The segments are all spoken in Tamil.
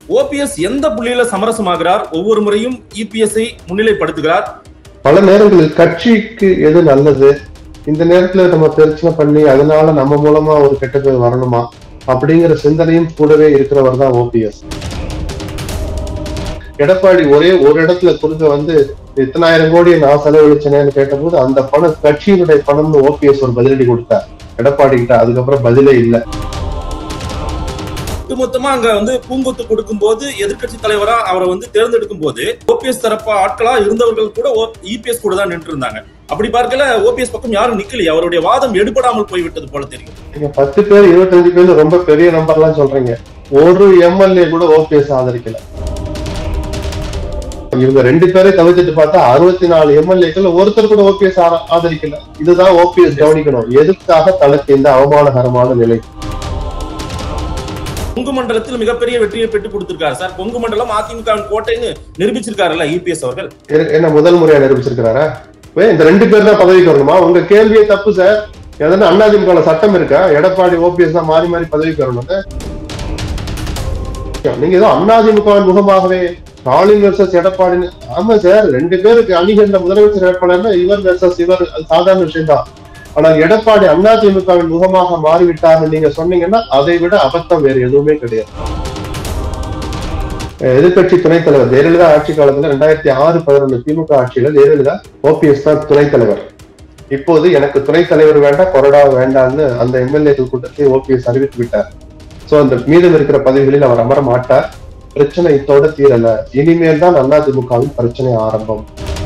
ஓபிஎஸ் எந்த புள்ளியில சமரசமாகிறார் ஒவ்வொரு முறையும் இபிஎஸ்ஐ முன்னிலைப்படுத்துகிறார் பல நேரங்களில் கட்சிக்கு எது நல்லது இந்த நேரத்துல நம்ம பிரச்சனை பண்ணி அதனால நம்ம மூலமா ஒரு கெட்ட பேர் வரணுமா அப்படிங்கிற சிந்தனையும் கூடவே இருக்கிறவர் தான் ஓபிஎஸ் எடப்பாடி ஒரே ஒரு இடத்துல கொடுக்க வந்து இத்தனாயிரம் கோடி நான் செலவழிச்சேனேன்னு கேட்டபோது அந்த பணம் கட்சியினுடைய பணம்னு ஓபிஎஸ் ஒரு பதிலடி கொடுத்தார் எடப்பாடி கிட்ட அதுக்கப்புறம் பதிலே இல்லை ஒட்டுமொத்தமா அங்க வந்து பூங்கொத்து கொடுக்கும் போது எதிர்க்கட்சி தலைவரா அவரை வந்து தேர்ந்தெடுக்கும் போது ஓபிஎஸ் தரப்பு ஆட்களா இருந்தவர்கள் கூட இபிஎஸ் கூட தான் நின்று இருந்தாங்க அப்படி பார்க்கல ஓபிஎஸ் பக்கம் யாரும் நிக்கலையே அவருடைய வாதம் எடுபடாமல் போய்விட்டது போல தெரியும் நீங்க பத்து பேர் இருபத்தஞ்சு பேர் ரொம்ப பெரிய நம்பர்லாம் சொல்றீங்க ஒரு எம்எல்ஏ கூட ஓபிஎஸ் ஆதரிக்கல இவங்க ரெண்டு பேரை தவிர்த்துட்டு பார்த்தா அறுபத்தி நாலு எம்எல்ஏக்கள் ஒருத்தர் கூட ஓபிஎஸ் ஆதரிக்கல இதுதான் ஓபிஎஸ் கவனிக்கணும் எதுக்காக தனக்கு இந்த அவமானகரமான நிலை கொங்கு மண்டலத்தில் மிகப்பெரிய வெற்றியை பெற்று கொடுத்திருக்காரு சார் கொங்கு மண்டலம் அதிமுகவின் கோட்டைன்னு நிரூபிச்சிருக்காருல்ல இபிஎஸ் அவர்கள் எ- என்ன முதல் முறையா நிரூபிச்சிருக்கிறாரா வே, இந்த ரெண்டு பேர் தான் பதவிக்கு வரணுமா உங்க கேள்வியே தப்பு சார் எதனா அண்ணாதிமுக சட்டம் இருக்கா எடப்பாடி ஓபிஎஸ் தான் மாறி மாறி பதவிக்கு வரணும்னு நீங்க ஏதோ அதிமுகவின் முகமாகவே ஸ்டாலின் வெர்சஸ் எடப்பாடின்னு ஆமா சார் ரெண்டு பேருக்கு அணிகின்ற முதலமைச்சர் வேட்பாளர்னா இவர் வெர்சஸ் இவர் அது சாதாரண விஷயம் தான் ஆனால் எடப்பாடி அதிமுகவின் முகமாக மாறிவிட்டார்னு நீங்க சொன்னீங்கன்னா அதை விட அபத்தம் வேறு எதுவுமே கிடையாது எதிர்கட்சி துணைத் தலைவர் ஜெயலலிதா ஆட்சி காலத்துல ரெண்டாயிரத்தி ஆறு பதினொன்று திமுக ஆட்சியில ஜெயலலிதா ஓபிஎஸ் தான் துணைத் தலைவர் இப்போது எனக்கு துணைத் தலைவர் வேண்டாம் கொறடா வேண்டாம்னு அந்த எம்எல்ஏக்கள் கூட்டத்தை ஓபிஎஸ் அறிவித்து விட்டார் சோ அந்த மீதம் இருக்கிற பதவிகளில் அவர் அமர மாட்டார் பிரச்சனை இத்தோட தீரல இனிமேல் தான் அதிமுகவின் பிரச்சனை ஆரம்பம்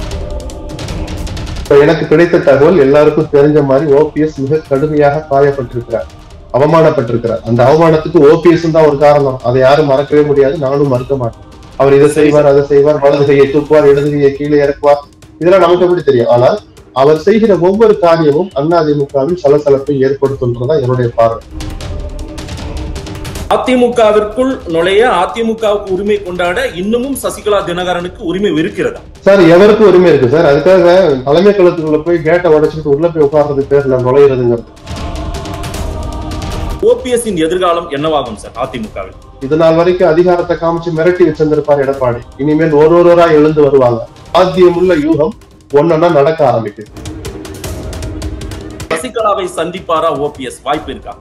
இப்ப எனக்கு கிடைத்த தகவல் எல்லாருக்கும் தெரிஞ்ச மாதிரி ஓபிஎஸ் மிக கடுமையாக காயப்பட்டிருக்கிறார் அவமானப்பட்டிருக்கிறார் அந்த அவமானத்துக்கு ஓபிஎஸ் தான் ஒரு காரணம் அதை யாரும் மறக்கவே முடியாது நானும் மறுக்க மாட்டேன் அவர் இதை செய்வார் அதை செய்வார் வலது கையை தூக்குவார் இடது கையை கீழே இறக்குவார் இதெல்லாம் நமக்கு எப்படி தெரியும் ஆனால் அவர் செய்கிற ஒவ்வொரு காரியமும் அதிமுகவில் சலசலப்பை ஏற்படுத்துன்றதா என்னுடைய பார்வை அதிமுகவிற்குள் நுழைய அதிமுகவுக்கு உரிமை கொண்டாட இன்னமும் சசிகலா தினகரனுக்கு உரிமை இருக்கிறதா சார் எவருக்கும் உரிமை இருக்கு சார் அதுக்காக தலைமை கழகத்துக்குள்ள போய் கேட்டை உடைச்சிட்டு உள்ள போய் உட்கார்றது பேர்ல நுழையிறதுங்கிறது ஓபிஎஸ் எதிர்காலம் என்னவாகும் சார் அதிமுகவில் இது நாள் வரைக்கும் அதிகாரத்தை காமிச்சு மிரட்டி வச்சிருந்திருப்பார் எடப்பாடி இனிமேல் ஒரு ஒருவரா எழுந்து வருவாங்க சாத்தியமுள்ள யூகம் ஒன்னொன்னா நடக்க ஆரம்பிக்குது சசிகலாவை சந்திப்பாரா ஓபிஎஸ் வாய்ப்பு இருக்கா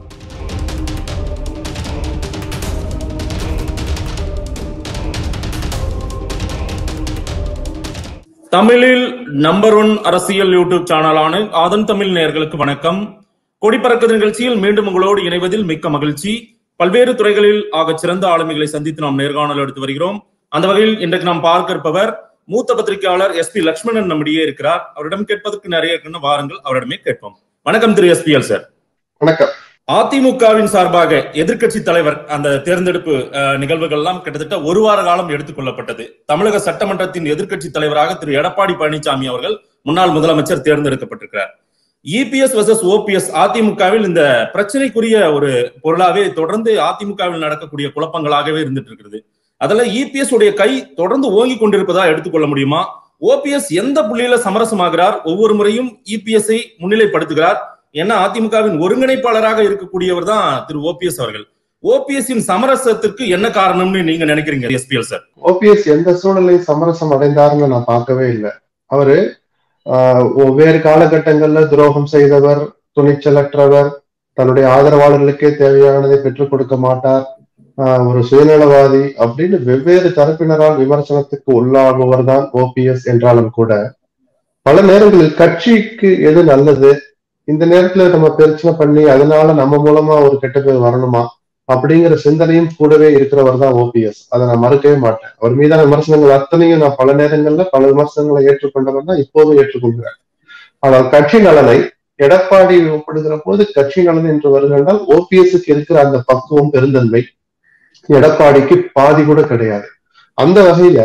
தமிழில் நம்பர் ஒன் அரசியல் யூடியூப் சேனலான ஆதன் தமிழ் நேயர்களுக்கு வணக்கம் கொடிப்பறக்குது நிகழ்ச்சியில் மீண்டும் உங்களோடு இணைவதில் மிக்க மகிழ்ச்சி பல்வேறு துறைகளில் ஆகச் சிறந்த ஆளுமைகளை சந்தித்து நாம் நேர்காணல் எடுத்து வருகிறோம் அந்த வகையில் இன்றைக்கு நாம் பார்க்க இருப்பவர் மூத்த பத்திரிகையாளர் எஸ் பி லட்சுமணன் நம்மிடையே இருக்கிறார் அவரிடம் கேட்பதற்கு நிறைய இருக்குன்னு வாருங்கள் அவரிடமே கேட்போம் வணக்கம் திரு எஸ்பிஎல் சார் வணக்கம் அதிமுகவின் சார்பாக எதிர்க்கட்சி தலைவர் அந்த தேர்ந்தெடுப்பு அஹ், நிகழ்வுகள் எல்லாம் கிட்டத்தட்ட ஒரு வார காலம் எடுத்துக் கொள்ளப்பட்டது தமிழக சட்டமன்றத்தின் எதிர்க்கட்சி தலைவராக திரு எடப்பாடி பழனிசாமி அவர்கள் முன்னாள் முதலமைச்சர் தேர்ந்தெடுக்கப்பட்டிருக்கிறார் இபிஎஸ் வர்சஸ் ஓபிஎஸ் அதிமுகவில் இந்த பிரச்சனைக்குரிய ஒரு பொருளாவே தொடர்ந்து அதிமுகவில் நடக்கக்கூடிய குழப்பங்களாகவே இருந்துட்டு இருக்கிறது அதுல இபிஎஸ் உடைய கை தொடர்ந்து ஓங்கி கொண்டிருப்பதா எடுத்துக்கொள்ள முடியுமா ஓபிஎஸ் எந்த புள்ளியில சமரசமாகிறார் ஒவ்வொரு முறையும் இபிஎஸ்ஐ முன்னிலைப்படுத்துகிறார் ஏன்னா அதிமுகவின் ஒருங்கிணைப்பாளராக இருக்கக்கூடியவர் தான் திரு ஓபிஎஸ் அவர்கள் ஓபிஎஸ் இன் சமரசத்திற்கு என்ன காரணம்னு நீங்க நினைக்கிறீங்க எஸ்பிஎல் சார் ஓபிஎஸ் எந்த சூழலையும் சமரசம் அடைந்தாருன்னு நான் பார்க்கவே இல்லை அவரு ஆஹ் வெவ்வேறு காலகட்டங்கள்ல துரோகம் செய்தவர் துணிச்சலற்றவர் தன்னுடைய ஆதரவாளர்களுக்கே தேவையானதை பெற்றுக் கொடுக்க மாட்டார் ஆஹ் ஒரு சுயநலவாதி அப்படின்னு வெவ்வேறு தரப்பினரால் விமர்சனத்துக்கு உள்ளாகுவர் தான் ஓபிஎஸ் என்றாலும் கூட பல நேரங்களில் கட்சிக்கு எது நல்லது இந்த நேரத்துல நம்ம பிரச்சனை பண்ணி அதனால நம்ம மூலமா ஒரு கெட்ட பேர் வரணுமா அப்படிங்கிற சிந்தனையும் கூடவே இருக்கிறவர் தான் ஓபிஎஸ் அதை நான் மறுக்கவே மாட்டேன் அவர் மீதான விமர்சனங்கள் அத்தனையும் நான் பல நேரங்கள்ல பல விமர்சனங்களை ஏற்றுக்கொண்டவர் தான் இப்போதும் ஏற்றுக்கொள்கிறேன் ஆனால் கட்சி நலனை எடப்பாடி ஒப்பிடுகிற போது கட்சி நலன் என்று வருகின்றால் ஓபிஎஸ்க்கு இருக்கிற அந்த பக்குவம் பெருந்தன்மை எடப்பாடிக்கு பாதி கூட கிடையாது அந்த வகையில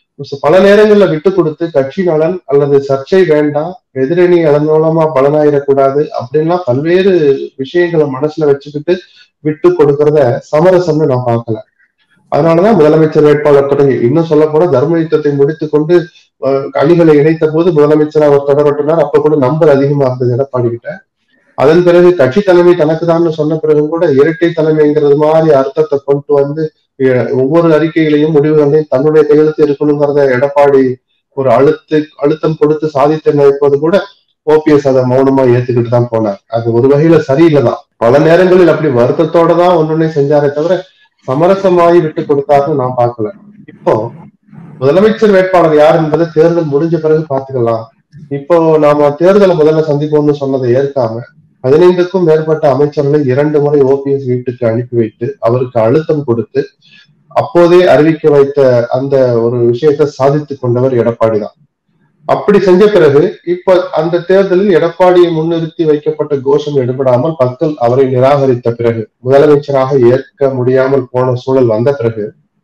பல நேரங்கள்ல விட்டு கொடுத்து கட்சி நலன் அல்லது சர்ச்சை வேண்டாம் எதிரணி அதன் மூலமா பலனாயிடக்கூடாது அப்படின்லாம் பல்வேறு விஷயங்களை மனசுல வச்சுக்கிட்டு விட்டு கொடுக்கறத சமரசம்னு நான் பார்க்கல அதனாலதான் முதலமைச்சர் வேட்பாளர் தொடங்கி இன்னும் சொல்ல போனா தர்ம யுத்தத்தை முடித்துக் கொண்டு அஹ், அணிகளை இணைத்த போது முதலமைச்சர் அவர் தொடரட்டினார் அப்ப கூட நம்பர் அதிகமா இருந்தது எடப்பாடி கிட்ட அதன் பிறகு கட்சி தலைமை தனக்கு தான் சொன்ன பிறகு கூட இரட்டை தலைமைங்கிறது மாதிரி அர்த்தத்தை கொண்டு வந்து எ- ஒவ்வொரு அறிக்கைகளையும் முடிவுகளையும் தன்னுடைய கையெழுத்து இருக்கணுங்கிறத எடப்பாடி ஒரு அழுத்து அழுத்தம் கொடுத்து சாதித்து நினைப்பது கூட ஓபிஎஸ் அதை மௌனமா ஏத்துக்கிட்டு தான் போனார் அது ஒரு வகையில சரியில்லைதான் பல நேரங்களில் அப்படி வருத்தத்தோட தான் ஒன்னொன்னே செஞ்சாரே தவிர சமரசமாகி விட்டு கொடுத்தாருன்னு நான் பார்க்கல இப்போ முதலமைச்சர் வேட்பாளர் யார் என்பதை தேர்தல் முடிஞ்ச பிறகு பார்த்துக்கலாம் இப்போ நாம தேர்தலை முதல்ல சந்திப்போம்னு சொன்னதை ஏற்காம பதினைந்துக்கும் மேற்பட்ட அமைச்சர்களை இரண்டு முறை ஓபிஎஸ் வீட்டுக்கு அனுப்பி வைத்து அவருக்கு அழுத்தம் கொடுத்து அப்போதே அறிவிக்க வைத்த அந்த ஒரு விஷயத்தை சாதித்து கொண்டவர் எடப்பாடி தான் அப்படி செஞ்ச பிறகு இப்ப அந்த தேர்தலில் எடப்பாடியை முன்னிறுத்தி வைக்கப்பட்ட கோஷம் எடுபடாமல் மக்கள் அவரை நிராகரித்த பிறகு முதலமைச்சராக ஏற்க முடியாமல் போன சூழல் வந்த பிறகு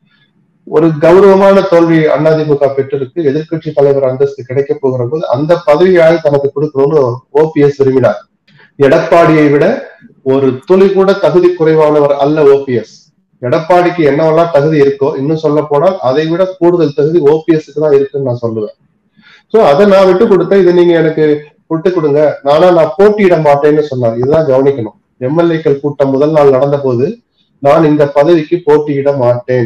ஒரு கௌரவமான தோல்வி அதிமுக பெற்றிருக்கு எதிர்க்கட்சி தலைவர் அந்தஸ்து கிடைக்க போகிற போது அந்த பதவியாக தனக்கு கொடுக்கணும்னு ஓபிஎஸ் விரும்பினார் எடப்பாடியை விட ஒரு துளி கூட தகுதி குறைவானவர் அல்ல ஓபிஎஸ் எடப்பாடிக்கு என்னவெல்லாம் தகுதி இருக்கோ இன்னும் சொல்ல போனால் அதை விட கூடுதல் தகுதி ஓபிஎஸ்க்கு தான் இருக்குன்னு நான் சொல்லுவேன் சோ அதை நான் விட்டு கொடுத்தேன் இதை நீங்க எனக்கு விட்டு கொடுங்க நானா நான் போட்டியிட மாட்டேன்னு சொன்னார் இதுதான் கவனிக்கணும் எம்எல்ஏக்கள் கூட்டம் முதல் நாள் நடந்த போது நான் இந்த பதவிக்கு போட்டியிட மாட்டேன்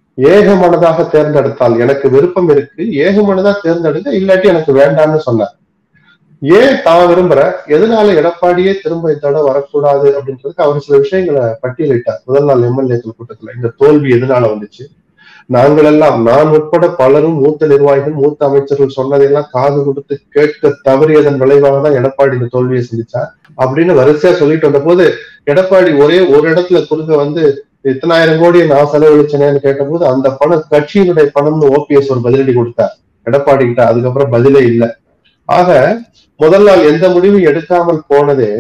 ஏகமனதாக தேர்ந்தெடுத்தால் எனக்கு விருப்பம் இருக்கு ஏகமனதா தேர்ந்தெடுங்க இல்லாட்டி எனக்கு வேண்டாம்னு சொன்னார் ஏன் தான் விரும்புற எதனால எடப்பாடியே திரும்ப இந்த வரக்கூடாது அப்படின்றதுக்கு அவர் சில விஷயங்களை பட்டியலிட்டார் முதல் நாள் எம்எல்ஏக்கள் கூட்டத்துல இந்த தோல்வி எதனால வந்துச்சு நாங்கள் எல்லாம் நான் உட்பட பலரும் மூத்த நிர்வாகிகள் மூத்த அமைச்சர்கள் சொன்னதையெல்லாம் காது கொடுத்து கேட்க தவறியதன் விளைவாக தான் எடப்பாடி இந்த தோல்வியை சந்திச்சார் அப்படின்னு வரிசையா சொல்லிட்டு வந்த போது எடப்பாடி ஒரே ஒரு இடத்துல குறுக்க வந்து இத்தனாயிரம் கோடியை நான் செலவழிச்சேனேன்னு கேட்டபோது அந்த பணம் கட்சியினுடைய பணம்னு ஓபிஎஸ் ஒரு பதிலடி கொடுத்தார் எடப்பாடி கிட்ட அதுக்கப்புறம் பதிலே இல்லை ஆக முதல் நாள் எந்த முடிவும் எடுக்காமல் போனதே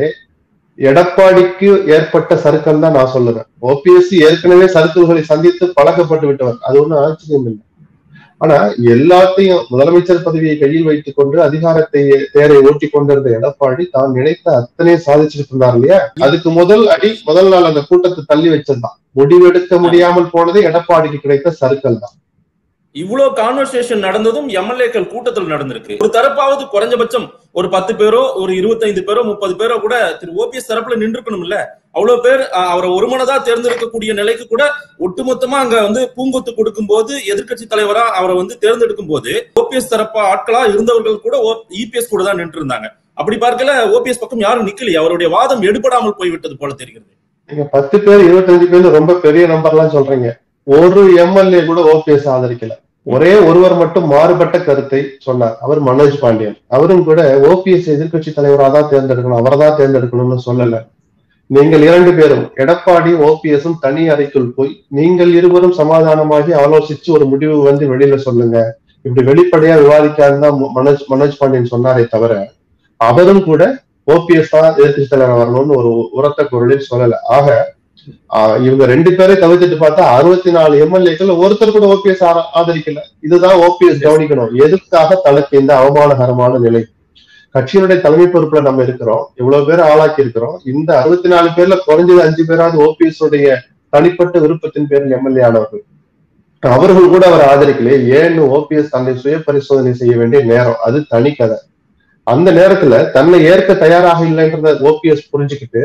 எடப்பாடிக்கு ஏற்பட்ட சறுக்கல் தான் நான் சொல்லுவேன் ஓபிஎஸ்சி ஏற்கனவே சறுக்கல்களை சந்தித்து பழக்கப்பட்டு விட்டவர் அது ஒண்ணும் ஆச்சரியம் இல்லை ஆனா எல்லாத்தையும் முதலமைச்சர் பதவியை கையில் வைத்துக் கொண்டு அதிகாரத்தை தேரை ஓட்டி கொண்டிருந்த எடப்பாடி தான் நினைத்த அத்தனை சாதிச்சுட்டு இருந்தார் இல்லையா அதுக்கு முதல் அடி முதல் நாள் அந்த கூட்டத்தை தள்ளி வச்சதுதான் முடிவெடுக்க முடியாமல் போனது எடப்பாடிக்கு கிடைத்த சறுக்கல் தான் இவ்வளவு கான்வர்சேஷன் நடந்ததும் எம்எல்ஏக்கள் கூட்டத்தில் நடந்திருக்கு ஒரு தரப்பாவது குறைஞ்சபட்சம் ஒரு பத்து பேரோ ஒரு இருபத்தைந்து பேரோ முப்பது பேரோ கூட திரு ஓபிஎஸ் தரப்புல நின்றுக்கணும் இல்ல அவ்வளவு பேர் அஹ், அவரை ஒருமனதா தேர்ந்தெடுக்கக்கூடிய நிலைக்கு கூட ஒட்டுமொத்தமா அங்க வந்து பூங்கொத்து கொடுக்கும் போது எதிர்க்கட்சி தலைவரா அவரை வந்து தேர்ந்தெடுக்கும் போது ஓபிஎஸ் தரப்பா ஆட்களா இருந்தவர்கள் கூட இபிஎஸ் கூட தான் நின்று இருந்தாங்க அப்படி பார்க்கல ஓபிஎஸ் பக்கம் யாரும் நிக்கலையே அவருடைய வாதம் எடுபடாமல் போய்விட்டது போல தெரிகிறது நீங்க பத்து பேர் இருபத்தஞ்சு பேர் ரொம்ப பெரிய நம்பர்லாம் சொல்றீங்க ஒரு எம்எல்ஏ கூட ஓபிஎஸ் ஆதரிக்கல ஒரே ஒருவர் மட்டும் மாறுபட்ட கருத்தை சொன்னார் அவர் மனோஜ் பாண்டியன் அவரும் கூட ஓபிஎஸ் எதிர்க்கட்சி தலைவராக தான் தேர்ந்தெடுக்கணும் அவரை தான் தேர்ந்தெடுக்கணும்னு சொல்லல நீங்கள் இரண்டு பேரும் எடப்பாடி ஓபிஎஸும் தனி அறைக்குள் போய் நீங்கள் இருவரும் சமாதானமாகி ஆலோசிச்சு ஒரு முடிவு வந்து வெளியில சொல்லுங்க இப்படி வெளிப்படையா விவாதிக்காதுன்னு தான் மனோஜ் மனோஜ் பாண்டியன் சொன்னாரே தவிர அவரும் கூட ஓபிஎஸ் தான் எதிர்க்கட்சி தலைவர் வரணும்னு ஒரு உரத்த குரலில் சொல்லல ஆக ஆஹ் இவங்க ரெண்டு பேரை தவிர்த்துட்டு பார்த்தா அறுபத்தி நாலு எம்எல்ஏக்கள் ஒருத்தர் கூட ஓபிஎஸ் ஆதரிக்கல இதுதான் ஓபிஎஸ் கவனிக்கணும் எதுக்காக தனக்கு இந்த அவமானகரமான நிலை கட்சியினுடைய தலைமை பொறுப்புல நம்ம இருக்கிறோம் இவ்வளவு பேர் ஆளாக்கி இருக்கிறோம் இந்த அறுபத்தி நாலு பேர்ல குறைஞ்சது அஞ்சு பேராவது ஓபிஎஸ் உடைய தனிப்பட்ட விருப்பத்தின் பேரில் எம்எல்ஏ ஆனவர்கள் அவர்கள் கூட அவர் ஆதரிக்கலையே ஏன்னு ஓபிஎஸ் தன்னை சுய பரிசோதனை செய்ய வேண்டிய நேரம் அது தனி கதை அந்த நேரத்துல தன்னை ஏற்க தயாராக இல்லைன்றத ஓபிஎஸ் புரிஞ்சுக்கிட்டு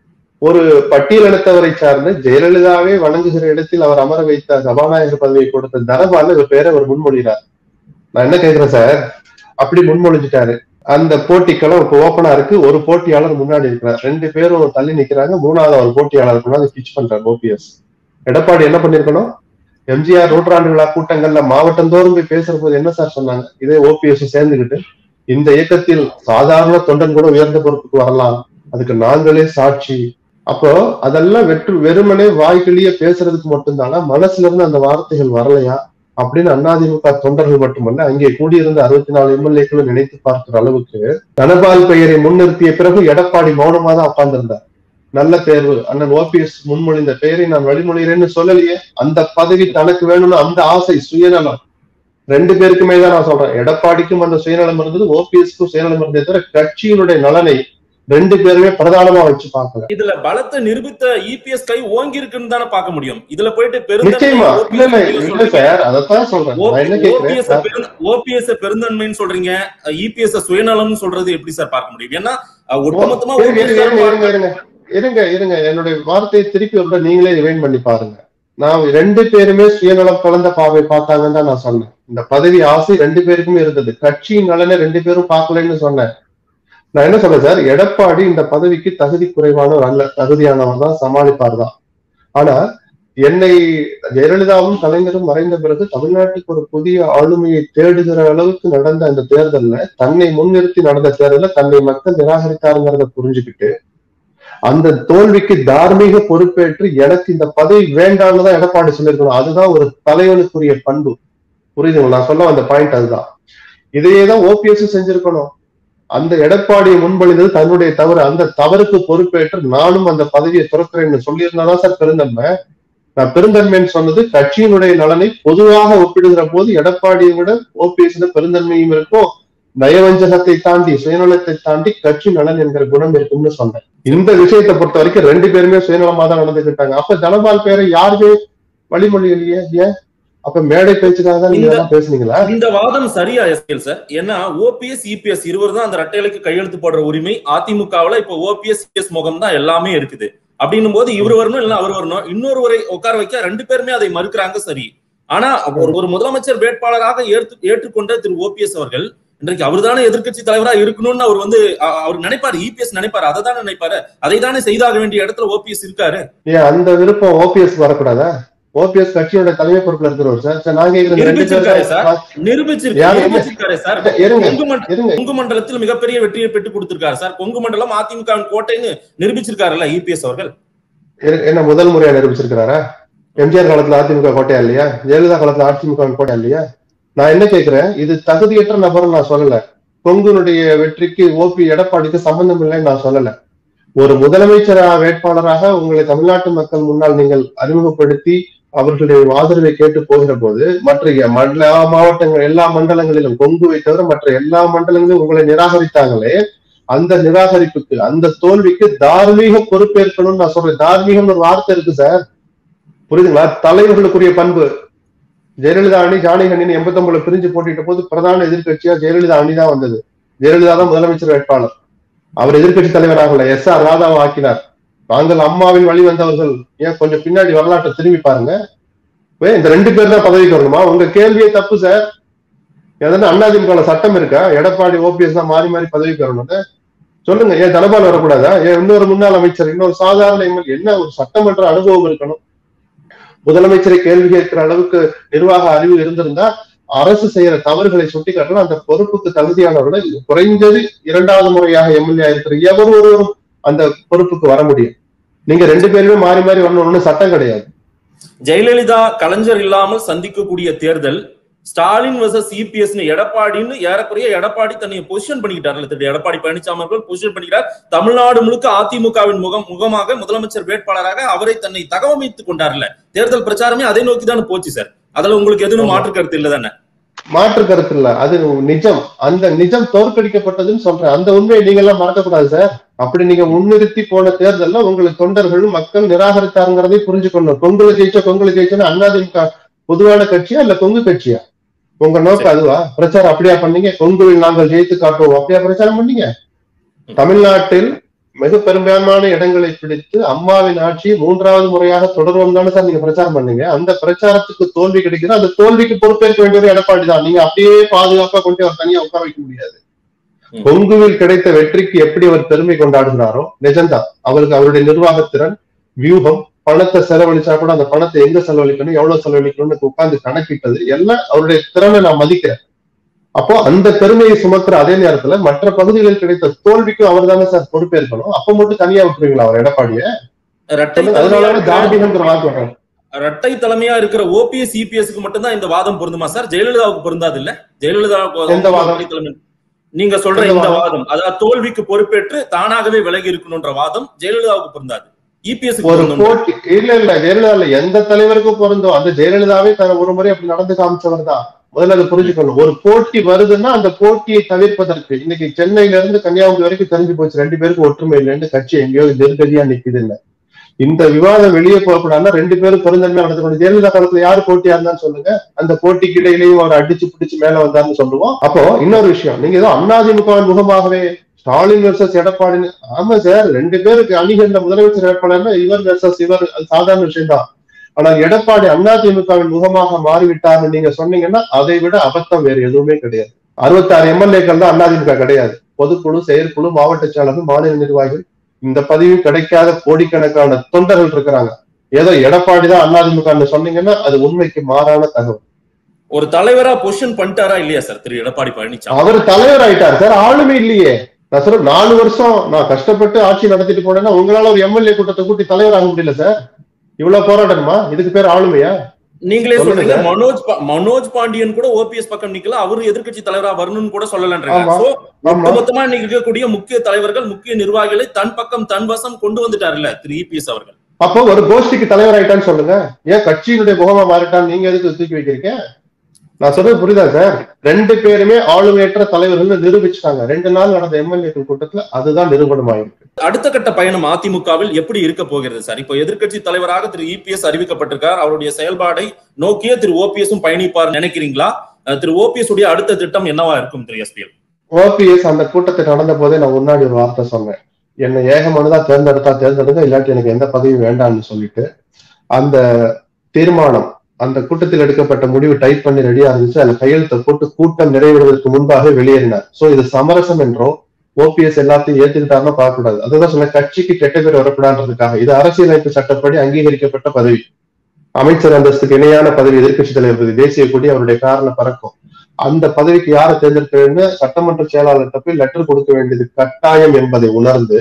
ஒரு பட்டியலினத்தவரை சார்ந்து ஜெயலலிதாவே வணங்குகிற இடத்தில் அவர் அமர வைத்த சபாநாயகர் பதவியை கொடுத்த தனபால ஒரு பேரை அவர் முன்மொழிகிறார் நான் என்ன கேக்குறேன் சார் அப்படி முன்மொழிஞ்சிட்டாரு அந்த போட்டிக்கெல்லாம் இப்ப ஓப்பனா இருக்கு ஒரு போட்டியாளர் முன்னாடி இருக்கிறார் ரெண்டு பேரும் தள்ளி நிக்கிறாங்க மூணாவது ஒரு போட்டியாளர் முன்னாடி பிச் பண்றார் ஓபிஎஸ் எடப்பாடி என்ன பண்ணிருக்கணும் எம்ஜிஆர் நூற்றாண்டு விழா கூட்டங்கள்ல மாவட்டந்தோறும் போய் பேசுற போது என்ன சார் சொன்னாங்க இதே ஓபிஎஸ் சேர்ந்துகிட்டு இந்த இயக்கத்தில் சாதாரண தொண்டன் கூட உயர்ந்த பொறுப்புக்கு வரலாம் அதுக்கு நாங்களே சாட்சி அப்போ அதெல்லாம் வெற்று வெறுமனே வாய்க்கிலேயே பேசுறதுக்கு மட்டும்தானா மனசுல இருந்து அந்த வார்த்தைகள் வரலையா அப்படின்னு அதிமுக தொண்டர்கள் மட்டுமல்ல அங்கே கூடியிருந்த அறுபத்தி நாலு எம்எல்ஏக்களும் நினைத்து பார்க்கிற அளவுக்கு தனபால் பெயரை முன்னிறுத்திய பிறகு எடப்பாடி மௌனமா தான் உட்கார்ந்திருந்தார் நல்ல தேர்வு அண்ணன் ஓபிஎஸ் முன்மொழிந்த பெயரை நான் வழிமொழிகிறேன்னு சொல்லலையே அந்த பதவி தனக்கு வேணும்னு அந்த ஆசை சுயநலம் ரெண்டு பேருக்குமே தான் நான் சொல்றேன் எடப்பாடிக்கும் அந்த சுயநலம் இருந்தது ஓபிஎஸ்க்கும் சுயநலம் இருந்தே தவிர கட்சியினுடைய நலனை ரெண்டு பேருமே பிரதானமா வச்சு பார்க்கல இதுல பலத்தை நிரூபித்த இபிஎஸ் கை ஓங்கி இருக்குன்னு தானே பார்க்க முடியும் இதுல போயிட்டு நிச்சயமா இல்ல இல்ல இல்ல சார் அதத்தான் சொல்றேன் நான் என்ன கேக்குறேன் ஓபிஎஸ் பெருந்தன்மைன்னு சொல்றீங்க இபிஎஸ் சுயநலம்னு சொல்றது எப்படி சார் பார்க்க முடியும் ஏன்னா ஒட்டுமொத்தமா இருங்க இருங்க இருங்க இருங்க இருங்க இருங்க என்னுடைய வார்த்தையை திருப்பி ஒரு நீங்களே ரிவைன் பண்ணி பாருங்க நான் ரெண்டு பேருமே சுயநலம் கலந்த பார்வை பார்த்தாங்கன்னு தான் நான் சொன்னேன் இந்த பதவி ஆசை ரெண்டு பேருக்குமே இருந்தது கட்சியின் நலனை ரெண்டு பேரும் பார்க்கலன்னு சொன்னேன் நான் என்ன சொல்றேன் சார் எடப்பாடி இந்த பதவிக்கு தகுதி குறைவானவர் அல்ல தகுதியானவர் தான் சமாளிப்பார் தான் ஆனா என்னை ஜெயலலிதாவும் கலைஞரும் மறைந்த பிறகு தமிழ்நாட்டுக்கு ஒரு புதிய ஆளுமையை தேடுகிற அளவுக்கு நடந்த அந்த தேர்தல்ல தன்னை முன்னிறுத்தி நடந்த தேர்தல்ல தன்னை மக்கள் நிராகரித்தாருங்கிறத புரிஞ்சுக்கிட்டு அந்த தோல்விக்கு தார்மீக பொறுப்பேற்று எனக்கு இந்த பதவி வேண்டாம்னு தான் எடப்பாடி சொல்லியிருக்கணும் அதுதான் ஒரு தலைவனுக்குரிய பண்பு புரியுதுங்களா நான் சொல்ல வந்த பாயிண்ட் அதுதான் இதையே தான் ஓபிஎஸ் செஞ்சிருக்கணும் அந்த எடப்பாடியை முன்மொழிந்தது தன்னுடைய தவறு அந்த தவறுக்கு பொறுப்பேற்று நானும் அந்த பதவியை துறக்கிறேன்னு சொல்லியிருந்தாதான் சார் பெருந்தன்மை நான் பெருந்தன்மைன்னு சொன்னது கட்சியினுடைய நலனை பொதுவாக ஒப்பிடுகிற போது எடப்பாடியை விட ஓபிஎஸ் பெருந்தன்மையும் இருக்கும் நயவஞ்சகத்தை தாண்டி சுயநலத்தை தாண்டி கட்சி நலன் என்கிற குணம் இருக்கும்னு சொன்னேன் இந்த விஷயத்தை பொறுத்த வரைக்கும் ரெண்டு பேருமே சுயநலமா தான் நடந்துக்கிட்டாங்க அப்ப தனபால் பேரை யாருமே வழிமொழி இல்லையே ஏன் அப்ப மேடை பேச்சுக்காக தான் நீங்க எல்லாம் பேசுனீங்களா இந்த வாதம் சரியா எஸ்கேல் சார் ஏன்னா ஓபிஎஸ் இபிஎஸ் இருவர் தான் அந்த ரெட்டைலைக்கு கையெழுத்து போடுற உரிமை அதிமுகவுல இப்ப ஓபிஎஸ் சிஎஸ் முகம் தான் எல்லாமே இருக்குது அப்படின்னும் போது இவர் வரணும் இல்ல அவர் வரணும் இன்னொருவரை உட்கார வைக்க ரெண்டு பேருமே அதை மறுக்கிறாங்க சரி ஆனா ஒரு ஒரு முதலமைச்சர் வேட்பாளராக ஏற்று ஏற்றுக்கொண்ட திரு ஓபிஎஸ் அவர்கள் இன்றைக்கு அவர் தானே எதிர்கட்சி தலைவரா இருக்கணும்னு அவர் வந்து அ- அவர் நினைப்பாரு இபிஎஸ் நினைப்பாரு அதை தானே நினைப்பாரு அதை தானே செய்தாக வேண்டிய இடத்துல ஓபிஎஸ் இருக்காரு ஏன் அந்த விருப்பம் ஓபிஎஸ் வரக்கூடாதா ஓபிஎஸ் கட்சியோட தலைமை பொறுப்புல இருக்கிறவர் சார் சார் நான் கேக்குறது ரெண்டு நிரூபிச்சிருக்காரு பேரும் சார். நிரூபிச்சிருக்காரு யாரு? நிரூபிச்சிருக்காரு சார் இருங்க கொங்கு மண்டல இருங்க கொங்கு மண்டலத்தில் மிகப்பெரிய வெற்றியை பெற்று கொடுத்திருக்காரு சார் கொங்கு மண்டலம் அதிமுகவின் கோட்டைன்னு நிரூபிச்சிருக்காருல்ல இபிஎஸ் அவர்கள் இரு- என்ன முதல் முறையா நிரூபிச்சிருக்கிறாரா எம்ஜிஆர் காலத்துல அதிமுக கோட்டையா இல்லையா ஜெயலலிதா காலத்துல அதிமுக கோட்டையா இல்லையா நான் என்ன கேக்குறேன் இது தகுதியற்ற நபர் நான் சொல்லல கொங்குனுடைய வெற்றிக்கு ஓபி எடப்பாடிக்கு சம்பந்தம் இல்லைன்னு நான் சொல்லல ஒரு முதலமைச்சர் வேட்பாளராக உங்களை தமிழ்நாட்டு மக்கள் முன்னால் நீங்கள் அறிமுகப்படுத்தி அவர்களுடைய ஆதரவை கேட்டு போகிற போது மற்ற எல்லா மாவட்டங்கள் எல்லா மண்டலங்களிலும் கொங்குவை தவிர மற்ற எல்லா மண்டலங்களிலும் உங்களை நிராகரித்தாங்களே அந்த நிராகரிப்புக்கு அந்த தோல்விக்கு தார்மீக பொறுப்பேற்கணும்னு நான் சொல்றேன் தார்மீகம் ஒரு வார்த்தை இருக்கு சார் புரியுதுங்களா தலைவர்களுக்குரிய பண்பு ஜெயலலிதா அணி ஜானகி எண்பத்தி ஒன்பதுல பிரிஞ்சு போட்டிட்ட போது பிரதான எதிர்க்கட்சியா ஜெயலலிதா அணி தான் வந்தது ஜெயலலிதா தான் முதலமைச்சர் வேட்பாளர் அவர் எதிர்க்கட்சி தலைவராகல எஸ் ஆர் ராதாவை ஆக்கினார் நாங்கள் அம்மாவின் வழி வந்தவர்கள் ஏன் கொஞ்சம் பின்னாடி வரலாற்றை திரும்பி பாருங்க வே, இந்த ரெண்டு பேர் தான் பதவிக்கு வரணுமா உங்க கேள்வியே தப்பு சார் எதனா அண்ணாதிமுக சட்டம் இருக்கா எடப்பாடி ஓபிஎஸ் தான் மாறி மாறி பதவிக்கு வரணும்னு சொல்லுங்க ஏன் தனபால் வரக்கூடாதா ஏன் இன்னொரு முன்னாள் அமைச்சர் இன்னொரு சாதாரண எம்எல்ஏ என்ன ஒரு சட்டமன்ற அனுபவம் இருக்கணும் முதலமைச்சரை கேள்வி கேட்கிற அளவுக்கு நிர்வாக அறிவு இருந்திருந்தா அரசு செய்யற தவறுகளை சுட்டிக்காட்டணும் அந்த பொறுப்புக்கு தகுதியானவர்கள் குறைந்தது இரண்டாவது முறையாக எம்எல்ஏ இருக்கிற எவர் ஒருவரும் அந்த பொறுப்புக்கு வர முடியும் நீங்க ரெண்டு பேருமே மாறி மாறி வரணும்னு சட்டம் கிடையாது ஜெயலலிதா கலைஞர் இல்லாமல் சந்திக்கக்கூடிய தேர்தல் ஸ்டாலின் வர்சஸ் இபிஎஸ் எடப்பாடின்னு ஏறக்குறைய எடப்பாடி தன்னை பொசிஷன் பண்ணிக்கிட்டார் திரு எடப்பாடி பழனிசாமி அவர்கள் பொசிஷன் பண்ணிக்கிறார் தமிழ்நாடு முழுக்க அதிமுகவின் முகம் முகமாக முதலமைச்சர் வேட்பாளராக அவரை தன்னை தகவமைத்துக் கொண்டார்ல தேர்தல் பிரச்சாரமே அதை நோக்கி தானே போச்சு சார் அதுல உங்களுக்கு எதுவும் மாற்று கருத்து இல்ல தானே மாற்று கருத்து இல்ல அது நிஜம் அந்த நிஜம் தோற்கடிக்கப்பட்டதுன்னு சொல்றேன் அந்த உண்மையை நீங்க எல்லாம் மறக்கக்கூடாது சார் அப்படி நீங்க முன்னிறுத்தி போன தேர்தல்ல உங்களுக்கு தொண்டர்கள் மக்கள் நிராகரித்தாருங்கிறதை புரிஞ்சுக்கணும் கொங்குல ஜெயிச்சா கொங்குல ஜெயிச்சோன்னு அண்ணாதிமுக பொதுவான கட்சியா இல்ல கொங்கு கட்சியா உங்க நோக்கம் அதுவா பிரச்சாரம் அப்படியா பண்ணீங்க கொங்குவில் நாங்கள் ஜெயித்து காட்டுவோம் அப்படியா பிரச்சாரம் பண்ணீங்க தமிழ்நாட்டில் மிக பெரும்பான்மையான இடங்களை பிடித்து அம்மாவின் ஆட்சி மூன்றாவது முறையாக தொடர்வோம் தானே சார் நீங்க பிரச்சாரம் பண்ணீங்க அந்த பிரச்சாரத்துக்கு தோல்வி கிடைக்குது அந்த தோல்விக்கு பொறுப்பேற்க வேண்டியது எடப்பாடி தான் நீங்க அப்படியே பாதுகாப்பா கொண்டு அவர் தனியா உட்கார வைக்க முடியாது ம். கொங்குவில் கிடைத்த வெற்றிக்கு எப்படி அவர் பெருமை கொண்டாடுகிறாரோ நிஜம்தான் அவருக்கு அவருடைய நிர்வாகத்திறன் வியூகம் பணத்தை செலவழிச்சா கூட அந்த பணத்தை எங்க செலவழிக்கணும் எவ்வளவு செலவழிக்கணும்னு உட்கார்ந்து கணக்கிட்டது எல்லாம் அவருடைய திறனை நான் மதிக்கிறேன் அப்போ அந்த பெருமையை சுமக்கிற அதே நேரத்துல மற்ற பகுதிகளில் கிடைத்த தோல்விக்கும் அவர் தானே சார் பொறுப்பேற்கணும் அப்ப மட்டும் தனியா விட்டுருவீங்களா அவர் எடப்பாடிய இரட்டை அதனால தலைமையா தார்மீகங்கிற வாக்கு வர்றாரு இரட்டை தலைமையா இருக்கிற ஓபிஎஸ் இபிஎஸ்க்கு மட்டும்தான் இந்த வாதம் பொருந்துமா சார் ஜெயலலிதாவுக்கு பொருந்தாது இல்ல ஜெயலலிதாவுக்கு எந்த வாதம்? இரட்டை தலைமை. நீங்க சொல்ற எந்த இந்த வாதம்? வாதம் அதாவது தோல்விக்கு பொறுப்பேற்று தானாகவே விலகி இருக்கணும்ன்ற வாதம் ஜெயலலிதாவுக்கு பொருந்தாது இபிஎஸ் ஒரு போட்டி இல்ல இல்ல ஜெயலலிதா இல்ல எந்த தலைவருக்கும் பொருந்தும் அந்த ஜெயலலிதாவே தன் ஒரு முறை அப்படி நடந்து காமிச்சவர் தான் முதல்ல அதை புரிஞ்சுக்கணும் ஒரு போட்டி வருதுன்னா அந்த போட்டியை தவிர்ப்பதற்கு இன்னைக்கு சென்னையில இருந்து கன்னியாகுமரி வரைக்கும் தெரிஞ்சு போச்சு ரெண்டு பேருக்கும் ஒற்றுமை இல்லைன்னு கட்சி எங்கேயோ நெருக்கடியா நிக்குது இல்ல இந்த விவாதம் வெளியே போகக்கூடாதுன்னா ரெண்டு பேரும் பெருந்தன்மையா நடந்துக்கணும் ஜெயலலிதா காலத்துல யாரு போட்டியா இருந்தான்னு சொல்லுங்க அந்த போட்டிக்கு இடையிலையும் அவர் அடிச்சு பிடிச்சு மேல வந்தாருன்னு சொல்லுவோம் அப்போ இன்னொரு விஷயம் நீங்க ஏதோ அதிமுகவின் முகமாகவே ஸ்டாலின் வெர்சஸ் எடப்பாடின்னு ஆமா சார் ரெண்டு பேருக்கு அணிகின்ற முதலமைச்சர் வேட்பாளர்னா இவர் வெர்சஸ் இவர் அது சாதாரண விஷயம் தான் ஆனால் எடப்பாடி அதிமுகவின் முகமாக மாறிவிட்டார்னு நீங்க சொன்னீங்கன்னா அதை விட அபத்தம் வேறு எதுவுமே கிடையாது அறுபத்தாறு எம்எல்ஏக்கள் தான் அதிமுக கிடையாது பொதுக்குழு செயற்குழு மாவட்ட செயலகம் மாநில நிர்வாகிகள் இந்த பதவி கிடைக்காத கோடிக்கணக்கான தொண்டர்கள் இருக்கிறாங்க ஏதோ எடப்பாடி தான் அதிமுக சொன்னீங்கன்னா அது உண்மைக்கு மாறான தகவல் ஒரு தலைவரா பொசிஷன் பண்ணிட்டாரா இல்லையா சார் திரு எடப்பாடி பழனிசாமி அவர் தலைவர் ஆயிட்டார் சார் ஆளுமே இல்லையே நான் சொல்றேன் நாலு வருஷம் நான் கஷ்டப்பட்டு ஆட்சி நடத்திட்டு போனேன்னா உங்களால ஒரு எம்எல்ஏ கூட்டத்தை கூட்டி தலைவர் ஆக முடியல சார் இவ்வளவு போராட்டணுமா இதுக்கு பேர் ஆளுமையா நீங்களே சொல்லுங்க சொல்றீங்க சார். மனோஜ் பா- மனோஜ் பாண்டியன் கூட ஓபிஎஸ் பக்கம் நிக்கல அவரு எதிர்க்கட்சி தலைவரா வரணும்னு கூட சொல்லலன்றாங்க ஆமா. சோ ஆமா மொத்தமா இன்னைக்கு இருக்கக்கூடிய முக்கிய தலைவர்கள் முக்கிய நிர்வாகிகளை தன் பக்கம் தன் வசம் கொண்டு வந்துட்டாருல்ல திரு இபிஎஸ் அவர்கள் அப்போ ஒரு கோஷ்டிக்கு தலைவர் ஆயிட்டான்னு சொல்லுங்க ஏன் கட்சியினுடைய முகமா மாறிட்டான்னு நீங்க எதுக்கு தூக்கி வைக்கிறீங்க நான் சொல்றது புரியுதா சார் ரெண்டு பேருமே ஆளுமையற்ற தலைவர்கள் நிரூபிச்சுட்டாங்க ரெண்டு நாள் நடந்த எம்எல்ஏக்கள் கூட்டத்துல அதுதான் நிரூபணம் ஆயிருக்கு அடுத்த கட்ட பயணம் அதிமுகவில் எப்படி இருக்க போகிறது சார் இப்போ எதிர்க்கட்சி தலைவராக திரு இபிஎஸ் அறிவிக்கப்பட்டிருக்கார் அவருடைய செயல்பாடை நோக்கிய திரு ஓபிஎஸும் பயணிப்பார் நினைக்கிறீங்களா அஹ் திரு ஓபிஎஸ் உடைய அடுத்த திட்டம் என்னவா இருக்கும் திரு எஸ்பிஎல் ஓபிஎஸ் அந்த கூட்டத்தை நடந்த போதே நான் முன்னாடி ஒரு வார்த்தை சொன்னேன் என்னை ஏகமானதா தேர்ந்தெடுத்தா தேர்ந்தெடுங்க இல்லாட்டி எனக்கு எந்த பதவியும் வேண்டாம்னு சொல்லிட்டு அந்த தீர்மானம் அந்த கூட்டத்தில் எடுக்கப்பட்ட முடிவு டைப் பண்ணி ரெடியா இருந்துச்சு அதுல கையெழுத்தை போட்டு கூட்டம் நிறைவேறுவதற்கு முன்பாக வெளியேறினார் சோ இது சமரசம் என்றோ ஓபிஎஸ் எல்லாத்தையும் ஏத்துக்கிட்டாருன்னா பார்க்க கூடாது அதுதான் சொன்ன கட்சிக்கு கெட்ட பேர் வரக்கூடாதுன்றதுக்காக இது அரசியலமைப்பு சட்டப்படி அங்கீகரிக்கப்பட்ட பதவி அமைச்சர் அந்தஸ்துக்கு இணையான பதவி எதிர்க்கட்சி தலைவர் பதவி தேசிய கொடி அவருடைய காரண பறக்கும் அந்த பதவிக்கு யாரை தேர்ந்தெடுக்கிறேன்னு சட்டமன்ற செயலாளர்கிட்ட போய் லெட்டர் கொடுக்க வேண்டியது கட்டாயம் என்பதை உணர்ந்து